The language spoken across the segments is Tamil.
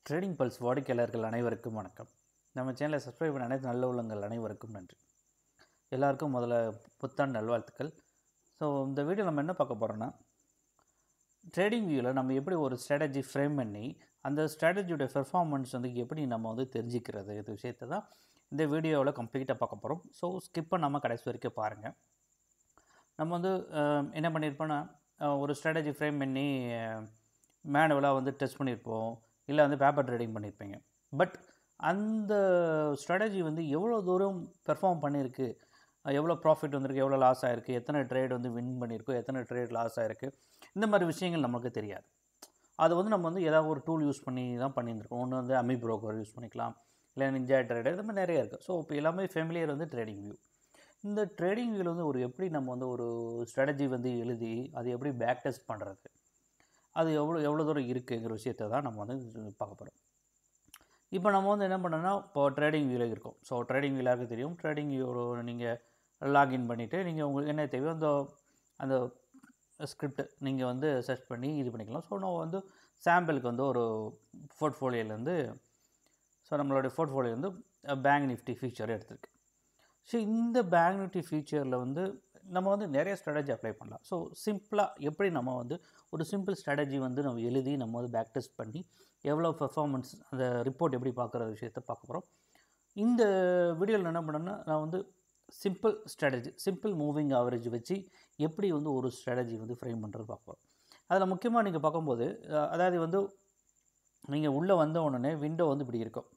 ட்ரேடிங் பல்ஸ் வாடிக்கையாளர்கள் அனைவருக்கும் வணக்கம் நம்ம சேனலை சப்ஸ்கிரைப் பண்ண அனைத்து நல்ல உள்ளங்கள் அனைவருக்கும் நன்றி எல்லாருக்கும் முதல்ல புத்தாண்டு நல்வாழ்த்துக்கள் ஸோ இந்த வீடியோ நம்ம என்ன பார்க்க போகிறோன்னா ட்ரேடிங் வியூவில் நம்ம எப்படி ஒரு ஸ்ட்ராட்டஜி ஃப்ரேம் பண்ணி அந்த ஸ்ட்ராட்டஜியோட பெர்ஃபார்மன்ஸ் வந்து எப்படி நம்ம வந்து தெரிஞ்சுக்கிறது இது விஷயத்தை தான் இந்த வீடியோவில் கம்ப்ளீட்டாக பார்க்க போகிறோம் ஸோ ஸ்கிப் பண்ணாமல் கடைசி வரைக்கும் பாருங்கள் நம்ம வந்து அஹ், என்ன பண்ணியிருப்போன்னா அஹ், ஒரு ஸ்ட்ராட்டஜி ஃப்ரேம் பண்ணி மேனுவலாக வந்து டெஸ்ட் பண்ணியிருப்போம் இல்லை வந்து பேப்பர் ட்ரேடிங் பண்ணியிருப்பீங்க பட் அந்த ஸ்ட்ராட்டஜி வந்து எவ்வளோ தூரம் பெர்ஃபார்ம் பண்ணியிருக்கு அஹ், எவ்வளோ ப்ராஃபிட் வந்திருக்கு எவ்வளோ லாஸ் ஆயிருக்கு எத்தனை ட்ரேட் வந்து வின் பண்ணியிருக்கோ எத்தனை ட்ரேட் லாஸ் ஆயிருக்கு இந்த மாதிரி விஷயங்கள் நமக்கு தெரியாது அது வந்து நம்ம வந்து ஏதாவது ஒரு டூல் யூஸ் பண்ணி தான் பண்ணியிருந்திருக்கோம் ஒன்று வந்து அமி ப்ரோக்கர் யூஸ் பண்ணிக்கலாம் இல்லை நிஞ்சா ட்ரேடர் இது மாதிரி நிறைய இருக்குது ஸோ இப்போ எல்லாமே ஃபெமிலியர் வந்து ட்ரேடிங் வியூ இந்த ட்ரேடிங் வியூவில் வந்து ஒரு எப்படி நம்ம வந்து ஒரு ஸ்ட்ராட்டஜி வந்து எழுதி அது எப்படி பேக் டெஸ்ட் பண்ணுறது அது எவ்வளோ எவ்வளோ தூரம் இருக்குங்கிற விஷயத்தை தான் நம்ம வந்து பார்க்க போகிறோம் இப்போ நம்ம வந்து என்ன பண்ணோன்னா இப்போ ட்ரேடிங் வியூவில் இருக்கோம் ஸோ ட்ரேடிங் வியூலாக தெரியும் ட்ரேடிங் வியூவில் நீங்கள் லாகின் பண்ணிவிட்டு நீங்கள் உங்களுக்கு என்ன தேவையோ அந்த அந்த ஸ்கிரிப்ட் நீங்கள் வந்து சர்ச் பண்ணி இது பண்ணிக்கலாம் ஸோ நான் வந்து சாம்பிளுக்கு வந்து ஒரு போர்ட்ஃபோலியோலேருந்து ஸோ நம்மளுடைய போர்ட்ஃபோலியோலேருந்து பேங்க் நிஃப்டி ஃபீச்சர் எடுத்திருக்கு ஸோ இந்த பேங்க் நிஃப்டி ஃபீச்சரில் வந்து நம்ம வந்து நிறைய ஸ்ட்ராட்டஜி அப்ளை பண்ணலாம் ஸோ சிம்பிளாக எப்படி நம்ம வந்து ஒரு சிம்பிள் ஸ்ட்ராட்டஜி வந்து நம்ம எழுதி நம்ம வந்து பேக் டெஸ்ட் பண்ணி எவ்வளோ பெர்ஃபார்மன்ஸ் அந்த ரிப்போர்ட் எப்படி பார்க்குற விஷயத்தை பார்க்க போகிறோம் இந்த வீடியோவில் என்ன பண்ணேன்னா நான் வந்து simple strategy simple moving average வச்சு எப்படி வந்து ஒரு ஸ்ட்ராட்டஜி வந்து ஃப்ரேம் பண்ணுறது பார்ப்போம் அதில் முக்கியமாக நீங்கள் பார்க்கும்போது அஹ், அதாவது வந்து நீங்கள் உள்ளே வந்த உடனே விண்டோ வந்து இப்படி இருக்கும்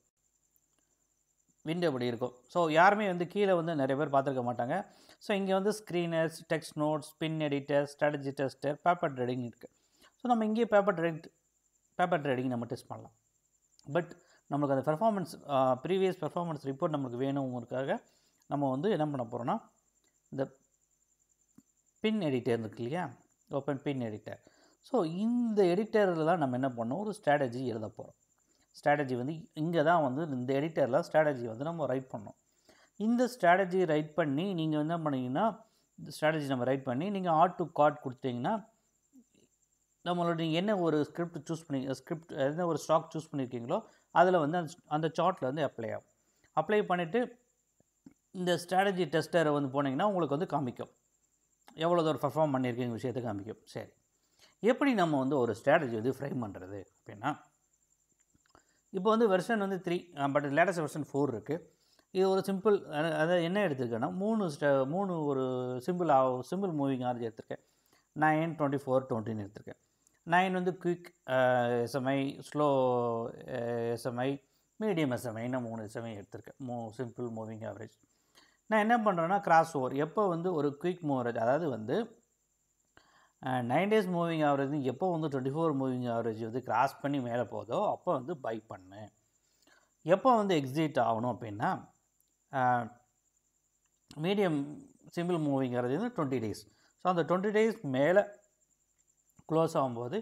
விண்டோ இப்படி இருக்கும் ஸோ யாருமே வந்து கீழே வந்து நிறைய பேர் பார்த்துருக்க மாட்டாங்க ஸோ இங்கே வந்து screeners text notes pine editor strategy tester paper trading இருக்குது ஸோ நம்ம இங்கேயே பேப்பர் ட்ரேட் பேப்பர் ட்ரேடிங் நம்ம டெஸ்ட் பண்ணலாம் பட் நம்மளுக்கு அந்த பெர்ஃபார்மன்ஸ் ப்ரீவியஸ் பெர்ஃபார்மன்ஸ் ரிப்போர்ட் நம்மளுக்கு வேணுங்கிறதுக்காக நம்ம வந்து என்ன பண்ண போகிறோன்னா இந்த பின் எடிட்டர் இருக்கு இல்லையா ஓப்பன் பின் எடிட்டர் ஸோ இந்த எடிட்டரில் தான் நம்ம என்ன பண்ணோம் ஒரு ஸ்ட்ராட்டஜி எழுத போகிறோம் ஸ்ட்ராட்டஜி வந்து இங்கே தான் வந்து இந்த எடிட்டரில் ஸ்ட்ராட்டஜி வந்து நம்ம ரைட் பண்ணோம் இந்த ஸ்ட்ராட்டஜி ரைட் பண்ணி நீங்கள் என்ன பண்ணீங்கன்னா இந்த ஸ்ட்ராட்டஜி நம்ம ரைட் பண்ணி நீங்கள் ஆட் டு கார்ட் கொடுத்தீங்கன்னா நம்மளோட நீங்கள் என்ன ஒரு ஸ்கிரிப்ட் சூஸ் பண்ணி ஸ்கிரிப்ட் என்ன ஒரு ஸ்டாக் சூஸ் பண்ணியிருக்கீங்களோ அதில் வந்து அந்த அந்த சார்ட்டில் வந்து அப்ளை ஆகும் அப்ளை பண்ணிவிட்டு இந்த ஸ்ட்ராட்டஜி டெஸ்டரை வந்து போனீங்கன்னா உங்களுக்கு வந்து காமிக்கும் எவ்வளோ தூரம் பர்ஃபார்ம் பண்ணியிருக்கீங்க விஷயத்தை காமிக்கும் சரி எப்படி நம்ம வந்து ஒரு ஸ்ட்ராட்டஜி வந்து ஃப்ரேம் பண்ணுறது அப்படின்னா இப்போ வந்து வெர்ஷன் வந்து three but latest version four இருக்குது இது ஒரு சிம்பிள் அதாவது என்ன எடுத்திருக்கேன்னா மூணு ஸ்ட மூணு ஒரு சிம்பிள் சிம்பிள் மூவிங் ஆர்ஜி எடுத்திருக்கேன் நைன் டுவெண்ட்டி ஃபோர் டுவெண்ட்டின்னு எடுத்திருக்கேன் நைன் வந்து quick SMI slow SMI medium எஸ்எம்ஐன்னு மூணு எஸ்எம்ஐ எடுத்திருக்கேன் மூ சிம்பிள் மூவிங் ஆவரேஜ் நான் என்ன பண்ணுறேன்னா கிராஸ் ஓவர் எப்போ வந்து ஒரு குயிக் மூவரேஜ் அதாவது வந்து நைன் டேஸ் மூவிங் ஆவரேஜ் எப்போ வந்து டுவெண்ட்டி ஃபோர் மூவிங் ஆவரேஜ் வந்து கிராஸ் பண்ணி மேலே போதோ அப்போ வந்து பை பண்ணு எப்போ வந்து எக்ஸிட் ஆகணும் அப்படின்னா மீடியம் சிம்பிள் மூவிங் ஆவரேஜ் வந்து டுவெண்ட்டி டேஸ் ஸோ அந்த டுவெண்ட்டி டேஸ் மேலே க்ளோஸ் ஆகும்போது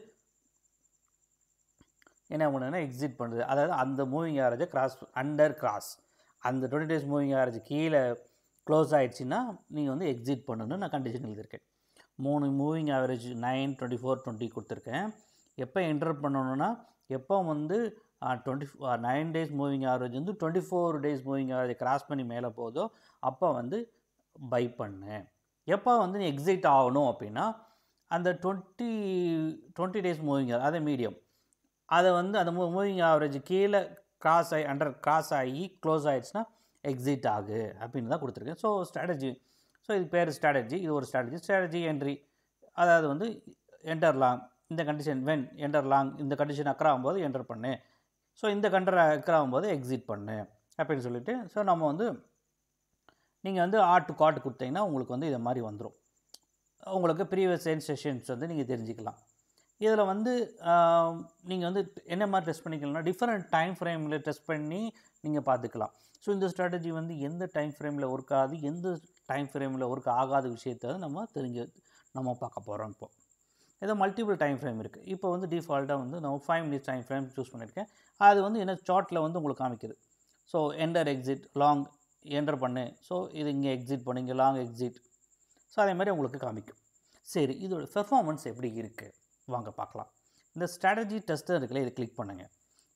என்ன பண்ணுன்னா எக்ஸிட் பண்ணுறது அதாவது அந்த மூவிங் ஆவரேஜை கிராஸ் அண்டர் கிராஸ் அந்த டுவெண்ட்டி டேஸ் மூவிங் ஆவரேஜ் கீழே க்ளோஸ் ஆயிடுச்சுன்னா நீங்கள் வந்து எக்ஸிட் பண்ணணும்னு நான் கண்டிஷன் எழுதியிருக்கேன் மூணு moving average nine twenty four twenty கொடுத்துருக்கேன் எப்போ என்டர் பண்ணணும்னா எப்போ வந்து twenty nine days moving average வந்து twenty four days moving average cross பண்ணி மேலே போதோ அப்போ வந்து பை பண்ணு எப்போ வந்து நீ எக்ஸிட் ஆகணும் அப்படின்னா அந்த டுவெண்ட்டி டுவெண்ட்டி டேஸ் மூவிங் அதே மீடியம் அதை வந்து அந்த மூ மூவிங் ஆவரேஜ் கீழே கிராஸ் ஆகி அண்டர் கிராஸ் ஆகி க்ளோஸ் ஆகிடுச்சுன்னா எக்ஸிட் ஆகு அப்படின்னு தான் கொடுத்துருக்கேன் ஸோ ஸ்ட்ராட்டஜி ஸோ இது பேர் ஸ்ட்ராட்டஜி இது ஒரு ஸ்ட்ராட்டஜி ஸ்ட்ராட்டஜி என்ட்ரி அதாவது வந்து என்டர் லாங் இந்த கண்டிஷன் வென் என்டர் லாங் இந்த கண்டிஷன் அக்கறை ஆகும்போது என்டர் பண்ணு ஸோ இந்த கண்டர் அக்கறை ஆகும்போது எக்ஸிட் பண்ணு அப்படின்னு சொல்லிட்டு ஸோ நம்ம வந்து நீங்கள் வந்து ஆட் டு காட் கொடுத்தீங்கன்னா உங்களுக்கு வந்து இதை மாதிரி வந்துடும் உங்களுக்கு ப்ரீவியஸ் சென் செஷன்ஸ் வந்து நீங்கள் தெரிஞ்சுக்கலாம் இதில் வந்து நீங்கள் வந்து என்ன மாதிரி டெஸ்ட் பண்ணிக்கலாம்னா டிஃப்ரெண்ட் டைம் ஃப்ரேமில் டெஸ்ட் பண்ணி நீங்கள் பார்த்துக்கலாம் ஸோ இந்த ஸ்ட்ராட்டஜி வந்து எந்த டைம் ஃப்ரேமில் ஒர்க் ஆகுது எந்த டைம் ஃப்ரேமில் ஒர்க் ஆகாத விஷயத்த நம்ம தெரிஞ்சு நம்ம பார்க்க போகிறோம் இப்போ ஏதோ மல்டிபிள் டைம் ஃப்ரேம் இருக்குது இப்போ வந்து டிஃபால்ட்டாக வந்து நான் five minutes time frame choose பண்ணியிருக்கேன் அது வந்து என்ன சார்ட்டில் வந்து உங்களுக்கு காமிக்குது so enter exit long enter பண்ணு ஸோ இது இங்கே எக்ஸிட் பண்ணு இங்கே லாங் எக்ஸிட் ஸோ அதே மாதிரி உங்களுக்கு காமிக்கும் சரி இதோட பெர்ஃபார்மன்ஸ் எப்படி இருக்குது வாங்க பார்க்கலாம் இந்த ஸ்ட்ராட்டஜி டெஸ்டர் இருக்குல்ல இதை கிளிக் பண்ணுங்கள்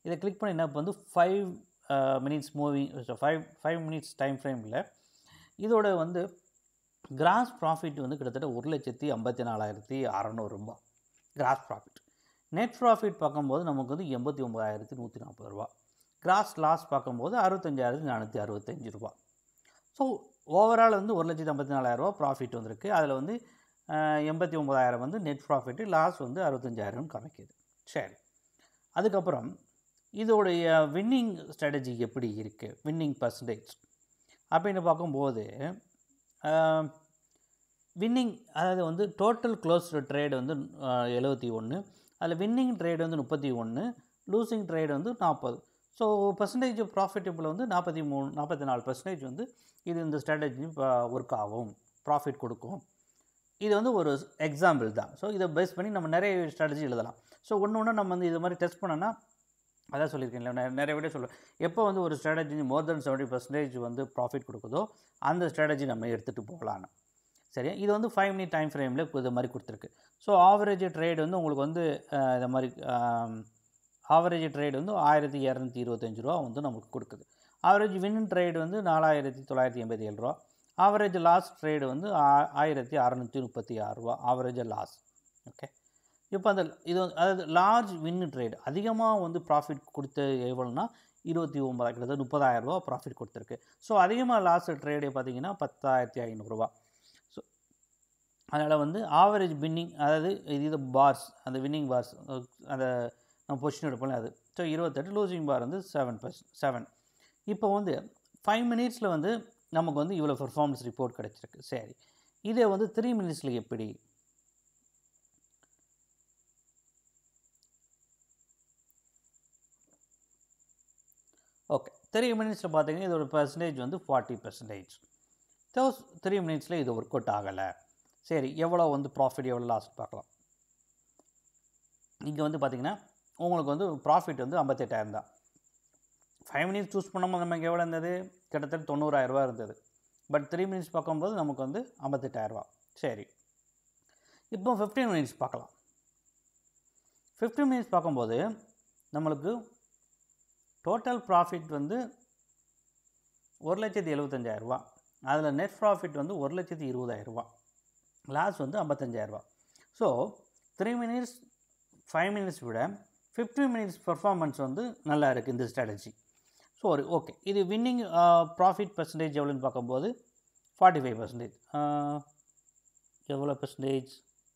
இதை கிளிக் பண்ணினா இப்போ வந்து ஃபைவ் மினிட்ஸ் மூவி ஃபைவ் ஃபைவ் மினிட்ஸ் டைம் ஃப்ரேமில் இதோட வந்து கிராஸ் ப்ராஃபிட் வந்து கிட்டத்தட்ட ஒரு லட்சத்தி ஐம்பத்தி நாலாயிரத்தி அறநூறுபா கிராஸ் ப்ராஃபிட் நெட் ப்ராஃபிட் பார்க்கும்போது நமக்கு வந்து எண்பத்தி ஒம்பதாயிரத்தி நூற்றி நாற்பது ரூபா கிராஸ் லாஸ் பார்க்கும்போது அறுபத்தஞ்சாயிரத்தி நானூற்றி அறுபத்தஞ்சு ரூபா ஸோ ஓவரால் வந்து ஒரு லட்சத்தி ஐம்பத்தி நாலாயிரரூபா ப்ராஃபிட் வந்திருக்கு அதில் வந்து எண்பத்தி ஒம்பதாயிரம் வந்து நெட் ப்ராஃபிட்டு லாஸ் வந்து அறுபத்தஞ்சாயிரம் காமிக்குது சரி அதுக்கப்புறம் இதோடைய வின்னிங் ஸ்ட்ராட்டஜி எப்படி இருக்குது வின்னிங் பர்சன்டேஜ் அப்படின்னு பார்க்கும்போது வின்னிங் அதாவது வந்து டோட்டல் க்ளோஸ் ட்ரேடு வந்து எழுபத்தி ஒன்று அதில் வின்னிங் ட்ரேடு வந்து முப்பத்தி ஒன்று லூசிங் ட்ரேடு வந்து நாற்பது ஸோ பர்சன்டேஜ் ப்ராஃபிட்டபிள் வந்து நாற்பத்தி மூணு நாற்பத்தி நாலு பர்சன்டேஜ் வந்து இது இந்த ஸ்ட்ராட்டஜி ஒர்க் ஆகும் ப்ராஃபிட் கொடுக்கும் இது வந்து ஒரு எக்ஸாம்பிள் தான் ஸோ இதை பேஸ் பண்ணி நம்ம நிறைய ஸ்ட்ராட்டஜி எழுதலாம் ஸோ ஒன்று ஒன்று நம்ம வந்து இது மாதிரி டெஸ்ட் பண்ணோன்னா அதான் சொல்லியிருக்கேன் இல்லை நிறைய விட சொல்லுவேன் எப்போ வந்து ஒரு strategy more then seventy percentage வந்து ப்ராஃபிட் கொடுக்குதோ அந்த ஸ்ட்ராட்டஜி நம்ம எடுத்துகிட்டு போகலான்னு சரியா இது வந்து ஃபைவ் மினிட் டைம் ஃப்ரேமில் இது மாதிரி கொடுத்துருக்கு ஸோ ஆவரேஜ் ட்ரேட் வந்து உங்களுக்கு வந்து இந்த மாதிரி ஆவரேஜ் ட்ரேட் வந்து ஆயிரத்தி இரநூத்தி இருபத்தஞ்சி ரூபா வந்து நமக்கு கொடுக்குது ஆவரேஜ் வின் ட்ரேட் வந்து நாலாயிரத்தி தொள்ளாயிரத்தி எண்பத்தி ஏழு ரூபா ஆவரேஜ் லாஸ் ட்ரேடு வந்து ஆயிரத்தி அறநூற்றி முப்பத்தி ஆறு ரூபா ஆவரேஜ் லாஸ் ஓகே இப்போ அந்த இது அதாவது லார்ஜ் வின்னு ட்ரேட் அதிகமாக வந்து ப்ராஃபிட் கொடுத்த எவ்வளோனா இருபத்தி ஒம்பதாயிரம் கிட்டத்தட்ட முப்பதாயிரம் ரூபா ப்ராஃபிட் கொடுத்துருக்கு ஸோ அதிகமாக லாஸ் ட்ரேடு பார்த்தீங்கன்னா பத்தாயிரத்தி ஐநூறுரூவா ஸோ அதனால் வந்து ஆவரேஜ் வின்னிங் அதாவது இது பார்ஸ் அந்த வின்னிங் பார்ஸ் அந்த நம்ம பொசிஷன் எடுப்போம்ல அது ஸோ இருபத்தெட்டு லூசிங் பார் வந்து செவன் பர்சன்ட் செவன் இப்போ வந்து ஃபைவ் மினிட்ஸில் வந்து நமக்கு வந்து இவ்வளோ பெர்ஃபார்மன்ஸ் ரிப்போர்ட் கிடச்சிருக்கு சரி இதே வந்து த்ரீ மினிட்ஸில் எப்படி ஓகே த்ரீ மினிட்ஸில் பார்த்தீங்கன்னா இதோட பர்சன்டேஜ் வந்து ஃபார்ட்டி பர்சன்டேஜ் தோஸ் த்ரீ மினிட்ஸில் இது ஒர்க் அவுட் ஆகலை சரி எவ்வளோ வந்து ப்ராஃபிட் எவ்வளோ லாஸ் பார்க்கலாம் இங்கே வந்து பார்த்திங்கன்னா உங்களுக்கு வந்து ப்ராஃபிட் வந்து ஐம்பத்தெட்டாயிரம் தான் ஃபைவ் மினிட்ஸ் சூஸ் பண்ணும்போது நமக்கு எவ்வளோ இருந்தது கிட்டத்தட்ட தொண்ணூறாயிரரூபா இருந்தது பட் த்ரீ மினிட்ஸ் பார்க்கும்போது நமக்கு வந்து ஐம்பத்தெட்டாயிரரூபா சரி இப்போ ஃபிஃப்டீன் மினிட்ஸ் பார்க்கலாம் ஃபிஃப்டீன் மினிட்ஸ் பார்க்கும்போது நம்மளுக்கு டோட்டல் ப்ராஃபிட் வந்து ஒரு லட்சத்தி எழுபத்தஞ்சாயிரரூபா அதில் நெட் ப்ராஃபிட் வந்து ஒரு லட்சத்தி இருபதாயிரரூபா லாஸ் வந்து ஐம்பத்தஞ்சாயிரரூபா so three minutes five minutes விட ஃபிஃப்டீன் மினிட்ஸ் பர்ஃபார்மன்ஸ் வந்து நல்லா இருக்குது இந்த ஸ்ட்ராட்டஜி ஸோ ஒரு ஓகே இது வின்னிங் ப்ராஃபிட் பர்சன்டேஜ் எவ்வளோன்னு பார்க்கும்போது ஃபார்ட்டி ஃபைவ் பர்சன்டேஜ் எவ்வளோ பர்சன்டேஜ்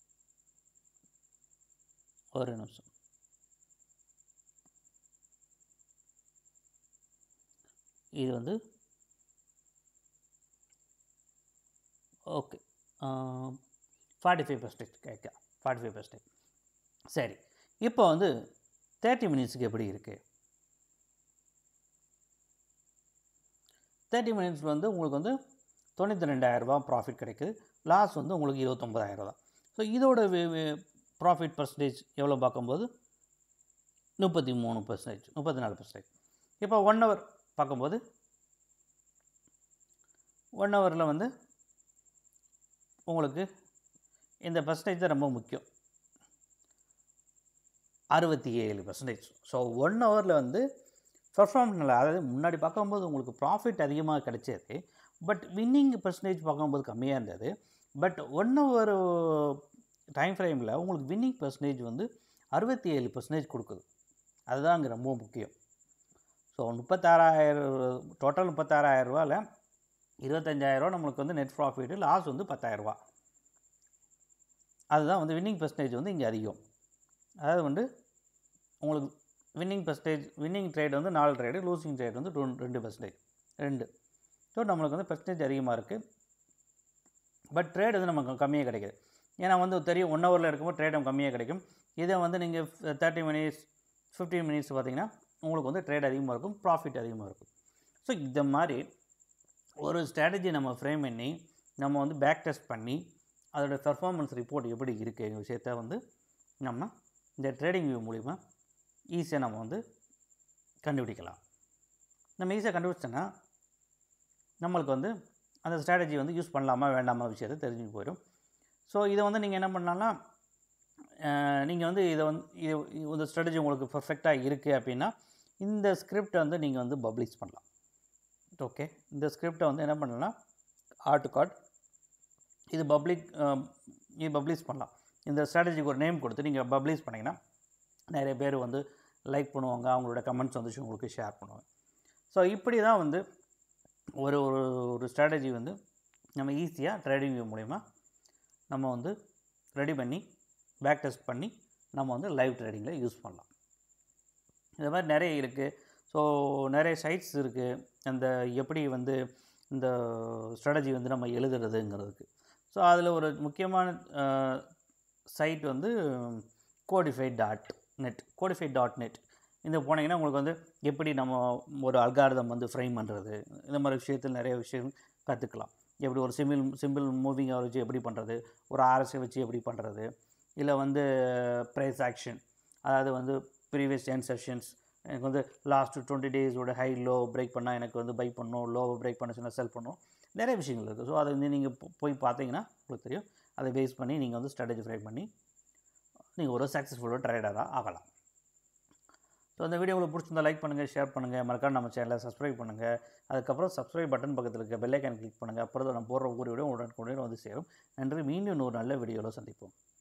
ஒரு நிமிஷம் இது வந்து ஓகே ஃபார்ட்டி ஃபைவ் பர்சன்டேஜ் கேட்க ஃபார்ட்டி ஃபைவ் பர்சன்டேஜ் சரி இப்போ வந்து தேர்ட்டி மினிட்ஸுக்கு எப்படி இருக்குது தேர்ட்டி மினிட்ஸ் வந்து உங்களுக்கு வந்து தொண்ணூற்றி ரெண்டாயிரரூபா ப்ராஃபிட் கிடைக்குது லாஸ் வந்து உங்களுக்கு இருபத்தொம்பதாயிரம் தான் ஸோ இதோட ப்ராஃபிட் பர்சன்டேஜ் எவ்வளோ பார்க்கும்போது முப்பத்தி மூணு பர்சன்டேஜ் முப்பத்தி நாலு பர்சன்டேஜ் இப்போ ஒன் ஹவர் பார்க்கும்போது ஒன் ஹவரில் வந்து உங்களுக்கு இந்த பர்சன்டேஜ் தான் ரொம்ப முக்கியம் அறுபத்தி ஏழு பர்சன்டேஜ் ஸோ ஒன் ஹவரில் வந்து பெர்ஃபார்ம் நல்லா அதாவது முன்னாடி பார்க்கும்போது உங்களுக்கு ப்ராஃபிட் அதிகமாக கிடைச்சது பட் வின்னிங் பர்சன்டேஜ் பார்க்கும்போது கம்மியாக இருந்தது பட் ஒன் ஹவர் டைம் ஃப்ரேமில் உங்களுக்கு வின்னிங் பர்சன்டேஜ் வந்து அறுபத்தி ஏழு பர்சன்டேஜ் கொடுக்குது அதுதான் அங்கே ரொம்ப முக்கியம் ஸோ முப்பத்தாறாயிரம் டோட்டல் முப்பத்தாறாயிரம் ரூபாவில் இருபத்தஞ்சாயிரரூவா நம்மளுக்கு வந்து நெட் ப்ராஃபிட்டு லாஸ் வந்து பத்தாயிரரூபா அதுதான் வந்து வின்னிங் பர்சன்டேஜ் வந்து இங்கே அதிகம் அதாவது வந்து உங்களுக்கு வின்னிங் பர்சன்டேஜ் வின்னிங் ட்ரேட் வந்து நாலு ட்ரேடு லூசிங் ட்ரேட் வந்து ரெண்டு ரெண்டு பர்சன்டேஜ் ரெண்டு ஸோ நம்மளுக்கு வந்து பர்சன்டேஜ் அதிகமாக இருக்குது பட் ட்ரேட் வந்து நமக்கு கம்மியாக கிடைக்குது ஏன்னா வந்து தெரியும் ஒன் ஹவரில் இருக்கும்போது ட்ரேட் கம்மியாக கிடைக்கும் இதை வந்து நீங்கள் தேர்ட்டி மினிட்ஸ் ஃபிஃப்டீன் மினிட்ஸ் பார்த்தீங்கன்னா உங்களுக்கு வந்து ட்ரேட் அதிகமாக இருக்கும் ப்ராஃபிட் அதிகமாக இருக்கும் ஸோ இந்த மாதிரி ஒரு ஸ்ட்ராட்டஜி நம்ம ஃப்ரேம் பண்ணி நம்ம வந்து பேக் டெஸ்ட் பண்ணி அதோடய பெர்ஃபார்மன்ஸ் ரிப்போர்ட் எப்படி இருக்குது விஷயத்த வந்து நம்ம இந்த ட்ரேடிங் வியூ மூலிமா ஈஸியாக நம்ம வந்து கண்டுபிடிக்கலாம் நம்ம ஈஸியாக கண்டுபிடிச்சோன்னா நம்மளுக்கு வந்து அந்த ஸ்ட்ராட்டஜி வந்து யூஸ் பண்ணலாமா வேண்டாமா விஷயத்தை தெரிஞ்சு போயிடும் ஸோ இதை வந்து நீங்கள் என்ன பண்ணலாம்னா நீங்கள் வந்து இதை வந்து இது இந்த ஸ்ட்ராட்டஜி உங்களுக்கு பர்ஃபெக்டாக இருக்குது அப்படின்னா இந்த ஸ்கிரிப்டை வந்து நீங்கள் வந்து பப்ளிஷ் பண்ணலாம் ஓகே இந்த ஸ்கிரிப்டை வந்து என்ன பண்ணலாம் ஆர்ட் கார்ட் இது பப்ளிக் இது பப்ளிஷ் பண்ணலாம் இந்த ஸ்ட்ராட்டஜிக்கு ஒரு நேம் கொடுத்து நீங்கள் பப்ளிஷ் பண்ணிங்கன்னா நிறைய பேர் வந்து லைக் பண்ணுவாங்க அவங்களோட கமெண்ட்ஸ் வந்து உங்களுக்கு ஷேர் பண்ணுவாங்க ஸோ இப்படி தான் வந்து ஒரு ஒரு ஒரு ஸ்ட்ராட்டஜி வந்து நம்ம ஈஸியாக ட்ரேடிங் வியூ மூலிமா நம்ம வந்து ரெடி பண்ணி பேக் டெஸ்ட் பண்ணி நம்ம வந்து லைவ் ட்ரேடிங்கில் யூஸ் பண்ணலாம் இந்த மாதிரி நிறைய இருக்குது ஸோ நிறைய சைட்ஸ் இருக்குது அந்த எப்படி வந்து இந்த ஸ்ட்ராட்டஜி வந்து நம்ம எழுதுறதுங்கிறதுக்கு ஸோ அதில் ஒரு முக்கியமான சைட் வந்து codify dot net codify dot net இந்த போனீங்கன்னா உங்களுக்கு வந்து எப்படி நம்ம ஒரு அல்காரதம் வந்து ஃப்ரேம் பண்ணுறது இந்த மாதிரி விஷயத்தில் நிறைய விஷயம் கற்றுக்கலாம் எப்படி ஒரு சிம்பிள் சிம்பிள் மூவிங் வச்சு எப்படி பண்ணுறது ஒரு ஆர்எஸ்ஐ வச்சு எப்படி பண்ணுறது இல்லை வந்து ப்ரைஸ் ஆக்ஷன் அதாவது வந்து ப்ரீவியஸ் டென் செஷன்ஸ் எனக்கு வந்து லாஸ்ட் டுவெண்ட்டி டேஸோட ஹை லோ பிரேக் பண்ணால் எனக்கு வந்து பை பண்ணணும் லோவை பிரேக் பண்ண சொன்னால் செல் பண்ணணும் நிறைய விஷயங்கள் இருக்குது ஸோ அதை வந்து நீங்கள் போய் பார்த்தீங்கன்னா உங்களுக்கு தெரியும் அதை பேஸ் பண்ணி நீங்கள் வந்து ஸ்ட்ராட்டஜி ஃப்ரேம் பண்ணி நீங்கள் ஒரு சக்ஸஸ்ஃபுல்லாக ட்ரேடராக ஆகலாம் ஸோ அந்த வீடியோ உங்களுக்கு பிடிச்சிருந்தா லைக் பண்ணுங்கள் ஷேர் பண்ணுங்கள் மறக்காம நம்ம சேனலை சப்ஸ்கிரைப் பண்ணுங்கள் அதுக்கப்புறம் சப்ஸ்கிரைப் பட்டன் பக்கத்தில் இருக்க பெல்லைக்கான் கிளிக் பண்ணுங்கள் அப்புறம் நம்ம போடுற ஒவ்வொரு வீடியோ உடனுக்குடன் வந்து சேரும் நன்றி மீண்டும் இன்னொரு நல்ல வீடியோவில் சந்திப்போம்